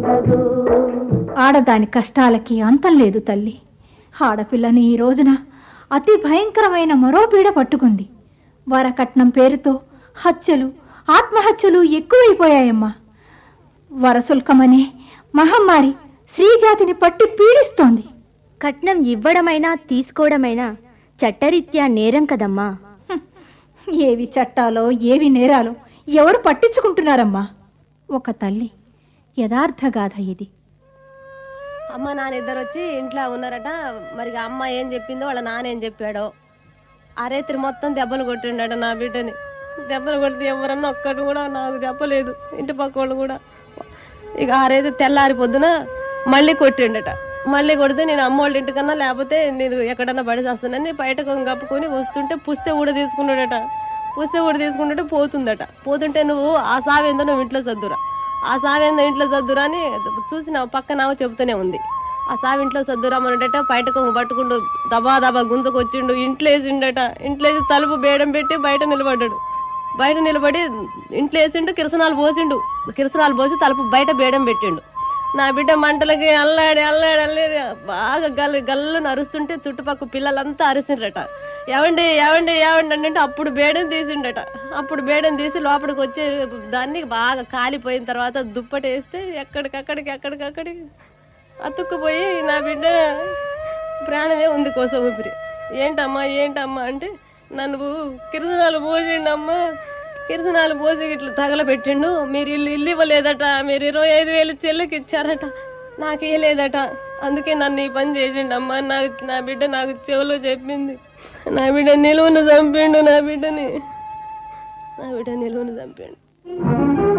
కలదు ఆడదాని కష్టాలకి అంతం లేదు తల్లి ఆడపిల్లని ఈ రోజున అతి భయంకరమైన మరో పీడ పట్టుకుంది వరకట్నం పేరుతో హత్యలు ఆత్మహత్యలు ఎక్కువైపోయాయమ్మా వరసుల్కమనే మహమ్మారి స్త్రీజాతిని పట్టి పీడిస్తోంది కట్నం ఇవ్వడమైనా తీసుకోవడమైనా చట్టరీత్యా నేరం కదమ్మా హ్మ్. ఏవి చట్టాలో ఏవి నేరాలో ఎవరు పట్టించుకుంటున్నారమ్మా ఒక తల్లి యథార్థ గాథ ఇది అమ్మ నాన్న ఇద్దరు వచ్చి ఇంట్లో ఉన్నారట మరి అమ్మ ఏం చెప్పిందో వాళ్ళ నాన్న ఏం చెప్పాడో ఆ రేత్రి మొత్తం దెబ్బలు కొట్టిండట నా బిడ్డని దెబ్బలు కొడితే ఎవరన్నా ఒక్కటి కూడా నాకు చెప్పలేదు ఇంటి పక్క వాళ్ళు కూడా ఇక ఆ రేత్రి తెల్లారి పొద్దున మళ్ళీ కొట్టిండట మళ్ళీ కొడితే నేను అమ్మ వాళ్ళ ఇంటికన్నా లేకపోతే నేను ఎక్కడన్నా బడి చేస్తానని బయటకు కప్పుకొని వస్తుంటే పుస్తే ఊడ తీసుకున్నాడట పుస్తే ఊడ తీసుకుంటుంటే పోతుందట పోతుంటే నువ్వు ఆ సావేందో నువ్వు ఇంట్లో సర్దురా ఆ సావేందో ఇంట్లో సర్దురా అని చూసి నా పక్క నావు చెబుతూనే ఉంది ఆ సావి ఇంట్లో సర్దురామన్నట బయట కొంగు పట్టుకుంటూ దబా దబా గుంజకొచ్చిండు ఇంట్లో వేసిండట ఇంట్లో వేసి తలుపు బేడం పెట్టి బయట నిలబడ్డాడు బయట నిలబడి ఇంట్లో వేసిండు కిరసనాలు పోసిండు కిరసనాలు పోసి తలుపు బయట బేడం పెట్టిండు నా బిడ్డ మంటలకి అల్లాడి అల్లాడి అల్లాడి బాగా గల్లు గల్లు అరుస్తుంటే చుట్టుపక్కల పిల్లలంతా అరుస్తుండ్రట ఏవండి ఏవండి ఏవండి అంటే అప్పుడు బేడం తీసిండట అప్పుడు బేడం తీసి లోపలికి వచ్చే దాన్ని బాగా కాలిపోయిన తర్వాత దుప్పటి వేస్తే ఎక్కడికక్కడికి ఎక్కడికక్కడికి అతుక్కుపోయి నా బిడ్డ ప్రాణమే ఉంది కోసం ఊపిరి ఏంటమ్మా ఏంటమ్మా అంటే నన్ను కిరసనాలు పోసిండమ్మా కిరసనాలు పోసి ఇట్లా తగలబెట్టిండు మీరు ఇల్లు ఇల్లు ఇవ్వలేదట మీరు ఇరవై ఐదు వేలు చెల్లికి ఇచ్చారట నాకు ఇవ్వలేదట అందుకే నన్ను ఈ పని చేసిండమ్మా నాకు నా బిడ్డ నాకు చెవులో చెప్పింది నా బిడ్డ నిలువును చంపిండు నా బిడ్డని నా బిడ్డ నిలువును చంపిండు